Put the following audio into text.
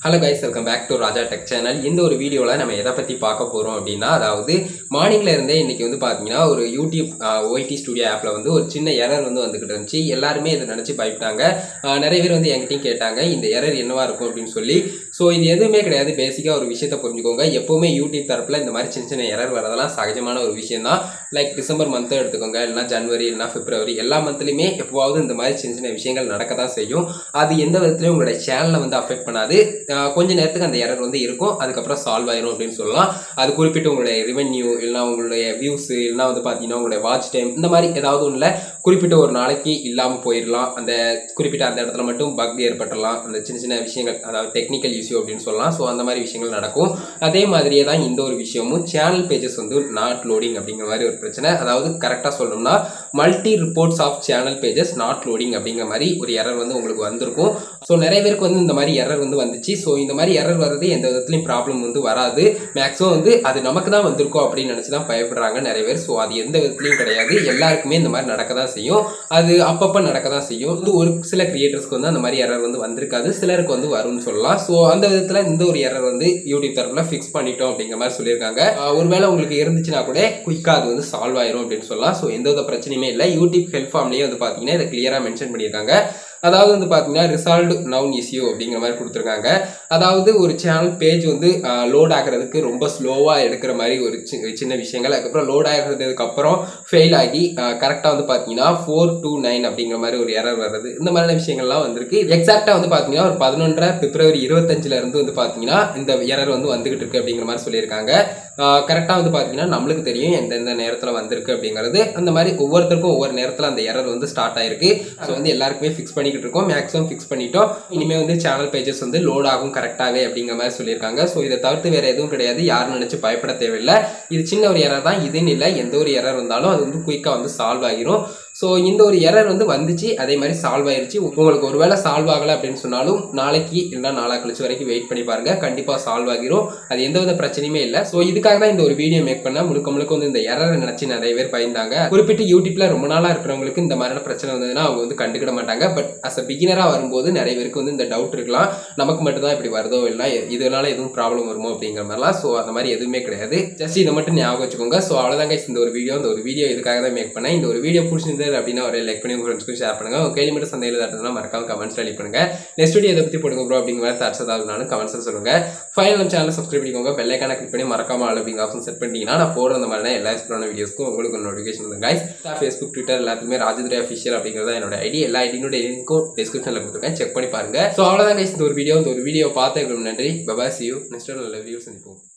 hello guys welcome back to Raja tech channel இந்த ஒரு வீடியோவில் நம்ம எதை பற்றி பார்க்க போகிறோம் அப்படின்னா அதாவது மார்னிங்ல இருந்தே இன்னைக்கு வந்து பார்த்தீங்கன்னா ஒரு யூடியூப் ஒய்டி ஸ்டுடியோ ஆப்பில் வந்து ஒரு சின்ன எரர் வந்து வந்துகிட்டு இருந்துச்சு எல்லாருமே இதை நினச்சி பயப்பட்டாங்க ஆஹ் நிறைய பேர் வந்து என்கிட்டயும் கேட்டாங்க இந்த எரர் என்னவா இருக்கும் அப்படின்னு சொல்லி ஸோ இது எதுவுமே கிடையாது பேசிக்காக ஒரு விஷயத்தை புரிஞ்சுக்கோங்க எப்போவுமே யூடியூப் தரப்பில் இந்த மாதிரி சின்ன சின்ன எரர் வரதெல்லாம் சகஜமான ஒரு விஷயம் தான் லைக் டிசம்பர் மந்த்தை எடுத்துக்கோங்க இல்லைனா ஜனவரி இல்லைனா பிப்ரவரி எல்லா மந்த்லையுமே எப்போவாவது இந்த மாதிரி சின்ன சின்ன விஷயங்கள் நடக்க தான் செய்யும் அது எந்த விதத்துலையும் உங்களுடைய சேனலை வந்து அஃபெக்ட் பண்ணாது ஆஹ் கொஞ்ச நேரத்துக்கு அந்த எரர் வந்து இருக்கும் அதுக்கப்புறம் சால்வ் ஆயிரும் அப்படின்னு சொல்லலாம் அது குறிப்பிட்டு உங்களுடைய ரெவென்யூ இல்லைனா உங்களுடைய வியூஸ் இல்லைனா வந்து பார்த்தீங்கன்னா உங்களுடைய வாட்ச் டைம் இந்த மாதிரி ஏதாவது ஒன்றில் குறிப்பிட்ட ஒரு நாளைக்கு இல்லாமல் போயிடலாம் அந்த குறிப்பிட்ட அந்த இடத்துல மட்டும் பக் ஏற்பட்டுடலாம் அந்த சின்ன சின்ன விஷயங்கள் அதாவது டெக்னிக்கல் இஷ்யூ அப்படின்னு சொல்லலாம் ஸோ அந்த மாதிரி விஷயங்கள் நடக்கும் அதே மாதிரியே தான் இந்த ஒரு விஷயமும் சேனல் பேஜஸ் வந்து நாட் லோடிங் அப்படிங்கிற மாதிரி ஒரு பிரச்சனை அதாவது கரெக்டாக சொல்லணும்னா multi reports of channel pages not loading அப்படிங்கிற மாதிரி ஒரு எரர் வந்து உங்களுக்கு வந்திருக்கும் ஸோ நிறைய பேருக்கு வந்து இந்த மாதிரி எரர் வந்து வந்துச்சு ஸோ இந்த மாதிரி எரர் வர்றது எந்த விதத்துலையும் ப்ராப்ளம் வந்து வராது மேக்ஸிமம் வந்து அது நமக்கு தான் வந்திருக்கும் அப்படின்னு நினச்சி தான் பயப்படுறாங்க நிறைய பேர் ஸோ அது எந்த விதத்துலையும் கிடையாது எல்லாருக்குமே இந்த மாதிரி நடக்க தான் செய்யும் அது அப்பப்போ நடக்க தான் செய்யும் வந்து ஒரு சில கிரியேட்டர்ஸ்க்கு வந்து அந்த மாதிரி எரர் வந்து வந்திருக்காது சிலருக்கு வந்து வரும்னு சொல்லலாம் ஸோ அந்த விதத்தில் இந்த ஒரு எரர் வந்து யூடியூப் தரப்பில் ஃபிக்ஸ் பண்ணிட்டோம் அப்படிங்கிற மாதிரி சொல்லியிருக்காங்க ஆஹ் ஒருவேளை உங்களுக்கு இருந்துச்சுன்னா கூட குயிக்காக அது வந்து சால்வ் ஆயிரும் அப்படின்னு சொல்லலாம் ஸோ எந்த வித பிரச்சனையுமே இல்லை யூடியூப் ஹெல்ப் ஃபார்ம்லேயே வந்து பார்த்தீங்கன்னா இதை கிளியராக மென்ஷன் பண்ணியிருக்காங்க அதாவது வந்து பார்த்தீங்கன்னா ரிசால்வ்டு நவுன் இஷ்யூ அப்படிங்கிற மாதிரி கொடுத்துருக்காங்க அதாவது ஒரு சேனல் பேஜ் வந்து லோட் ஆகிறதுக்கு ரொம்ப ஸ்லோவாக எடுக்கிற மாதிரி ஒரு சி- சின்ன விஷயங்கள் அதுக்கப்புறம் லோட் ஆகிறதுக்கு அப்புறம் ஃபெயில் ஆகி கரெக்டாக வந்து பார்த்தீங்கன்னா ஃபோர் டூ நைன் அப்படிங்கிற மாதிரி ஒரு எரர் வர்றது இந்த மாதிரியான விஷயங்கள்லாம் வந்திருக்கு எக்ஸாக்டாக வந்து பார்த்தீங்கன்னா ஒரு பதினொன்றரை பிப்ரவரி இருபத்தஞ்சுல இருந்து வந்து பார்த்தீங்கன்னா இந்த எரர் வந்து வந்துகிட்டு இருக்கு அப்படிங்கிற மாதிரி சொல்லியிருக்காங்க கரெக்டாக வந்து பார்த்தீங்கன்னா நம்மளுக்கு தெரியும் எந்தெந்த நேரத்தில் வந்திருக்கு அப்படிங்கிறது அந்த மாதிரி ஒவ்வொருத்தருக்கும் ஒவ்வொரு நேரத்தில் அந்த எரர் வந்து ஸ்டார்ட் ஆயிருக்கு ஸோ வந்து எல்லாருக்குமே ஃபிக்ஸ் பண்ணிக்கிட்டு இருக்கோம் மேக்ஸிமம் ஃபிக்ஸ் பண்ணிட்டோம் இனிமேல் வந்து சேனல் பேஜஸ் வந்து லோட் ஆகும் கரெக்டாகவே அப்படிங்கிற மாதிரி சொல்லியிருக்காங்க ஸோ இதை தவிர்த்து வேற எதுவும் கிடையாது யாரும் நினச்சி பயப்பட தேவையில்லை இது சின்ன ஒரு எரர் தான் இதுன்னு இல்லை எந்த ஒரு எரர் இருந்தாலும் அது வந்து குயிக்காக வந்து சால்வ் ஆகிரும் ஸோ இந்த ஒரு எரர் வந்து வந்துச்சு அதே மாதிரி சால்வ் ஆயிருச்சு உங்களுக்கு ஒருவேளை சால்வ் ஆகலை அப்படின்னு சொன்னாலும் நாளைக்கு இல்லைனா நாளா கழிச்சு வரைக்கும் வெயிட் பண்ணி பாருங்க கண்டிப்பாக சால்வ் ஆகிரும் அது எந்த வித பிரச்சனையுமே இல்லை ஸோ இதுக்காக தான் இந்த ஒரு வீடியோ மேக் பண்ண முழுக்க முழுக்க வந்து இந்த எரரை நினைச்சு நிறைய பேர் பயந்தாங்க குறிப்பிட்டு யூடியூப்ல ரொம்ப நாளா இருக்கிறவங்களுக்கு இந்த மாதிரியான பிரச்சனை வந்ததுன்னா அவங்க வந்து கண்டுக்கிட மாட்டாங்க பட் அஸ் அ பிகினரா வரும்போது நிறைய பேருக்கு வந்து இந்த டவுட் இருக்கலாம் நமக்கு மட்டும் தான் இப்படி வருதோ இல்லை இதனால எதுவும் ப்ராப்ளம் வருமோ அப்படிங்கிற மாதிரிலாம் ஸோ அந்த மாதிரி எதுவுமே கிடையாது ஜஸ்ட் இதை மட்டும் ஞாபகம் வச்சுக்கோங்க ஸோ அவ்வளோதான் guys இந்த ஒரு வீடியோ இந்த ஒரு வீடியோ இதுக்காக தான் மேக் பண்ணேன் இந்த ஒரு வீடியோ பிடிச்சிருந்தது அப்படின்னா ஒரு லைக் பண்ணி உங்க ஃப்ரெண்ட்ஸ்க்கு ஷேர் பண்ணுங்க உங்க கேள்வி மட்டும் சந்தையில் தட்டுனா மறக்காம கமெண்ட்ஸ் ரெடி பண்ணுங்க நெக்ஸ்ட் வீடியோ இதை பத்தி போடுங்க ப்ரோ அப்படிங்கிற மாதிரி தாட்ஸ் ஏதாவது கமெண்ட்ஸ் சொல்லுங்க ஃபைனல் நம்ம சேனலை சப்ஸ்கிரைப் பண்ணிக்கோங்க பெல்லைக்கான கிளிக் பண்ணி மறக்காம ஆல் அப்படிங்கிற ஆப்ஷன் செட் பண்ணிட்டீங்கன்னா நான் போடுற அந்த மாதிரியான எல்லா எக்ஸ்ப்ளான வீடியோஸ்க்கும் உங்களுக்கு ஒரு நோட்டிஃபிகேஷன் வந்து கைஸ் ஃபேஸ்புக் ட்விட்டர் எல்லாத்துக்குமே ராஜதுரை அஃபிஷியல் அப்படிங்கிறத என்னோட ஐடி எல்லா ஐடியோட லிங்க்கும் டிஸ்கிரிப்ஷனில் கொடுத்துருக்கேன் செக் பண்ணி பாருங்க ஸோ அவ்வளோதான் guys இந்த ஒரு வீடியோ இந்த ஒரு வீடியோ பார்த்ததுக்கு நன்றி பபா சி யூ நெக்ஸ்ட் நல்ல வீடியோ சந்திப்போம்